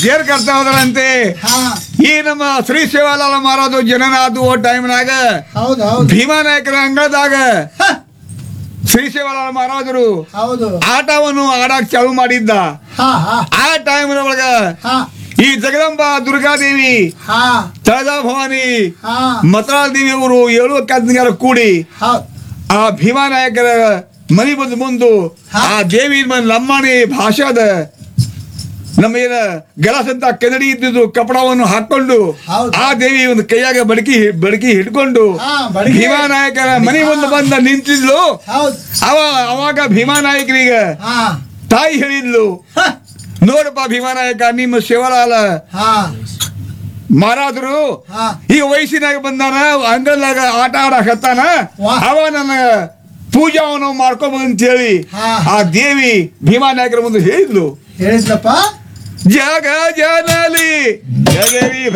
ಸೇರ್ ಕರ್ತಾ ಹೋದ್ರಂತೆ ಹಾ ಈ ನಮ್ಮ ಶ್ರೀ ಶಿವಲಾಲ ಮಾರೋದು ಜನನ ಆದು ಟೈಮ್ನಾಗ ಹೌದು ಹೌದು ಭೀಮಾನಾಯಕರ ಅಂಗಳದಾಗ ಹ, ಶ್ರೀ ಶಿವಲಾಲ ಮಹಾರಾಜರು ಹೌದು ಆಟವನ್ನು ಆಡಕ್ ಚಾಲು ಮಾಡಿದ್ದ ಹಾ ಹಾ ಆ ಟೈಮ್ ಒಳಗ ಹಾ ಈ ಜಗದಂಬ ದುರ್ಗಾದೇವಿ ಹಾ ತಳದಾ ಭವಾನಿ ಹಾ ಮತಳಾ ದೇವಿ ಅವರು ಏಳು ಕದ್ನಿಗಾರ ಕೂಡಿ ಹೌದು ಆ ಭೀಮಾನಾಯಕರ ಮನಿ ಬಂದು ಮುಂದು ಹಾ. ಆ ದೇವಿ ಮನ್ ಲಂಬಾಣಿ ಭಾಷಾದ ನಮ್ಮ ಏನ ಗಲಾಸ್ ಅಂತ ಕನ್ನಡಿ ಇದ್ದಿದ್ದು ಕಪಡವನ್ನು ಹಾಕೊಂಡು ಹೌದು. ಆ ದೇವಿ ಒಂದು ಕೈಯಾಗ ಬಡಕಿ ಬಡಕಿ ಹಿಡ್ಕೊಂಡು ಹಾ, ಬಡಗಿ. ಭೀಮಾನಾಯಕರ ಮನಿ ಮುಂದೆ ಬಂದ ನಿಂತಿದ್ಲು ಹೌದು ಅವ ಅವಾಗ ಭೀಮಾನಾಯಕರಿಗೆ ಹಾ ತಾಯಿ ಹೇಳಿದ್ಲು ಹ, ನೋಡಪ್ಪ ಭೀಮಾನಾಯಕ ನಿಮ್ಮ ಶಿವಲಾಲ ಹಾ ಮಾರಾದ್ರು ಹಾ ಈ ವಯಸ್ಸಿನಾಗ ಬಂದಾನ ಅಂಗಲ್ನಾಗ ಆಟ ಆಡಕತ್ತಾನ ವಾ. ಅವ ನನ್ನ ಪೂಜಾವನ್ನು ಮಾಡ್ಕೊಂಬಂದ್ ಅಂತ ಹೇಳಿ ಹಾ. ಆ ದೇವಿ ಭೀಮಾನಾಯಕರ ಮುಂದೆ ಹೇಳಿದ್ಲು ಹೇಳಿದ್ಲಪ್ಪ ಜಗ ಜನಲಿ ಜಗವಿ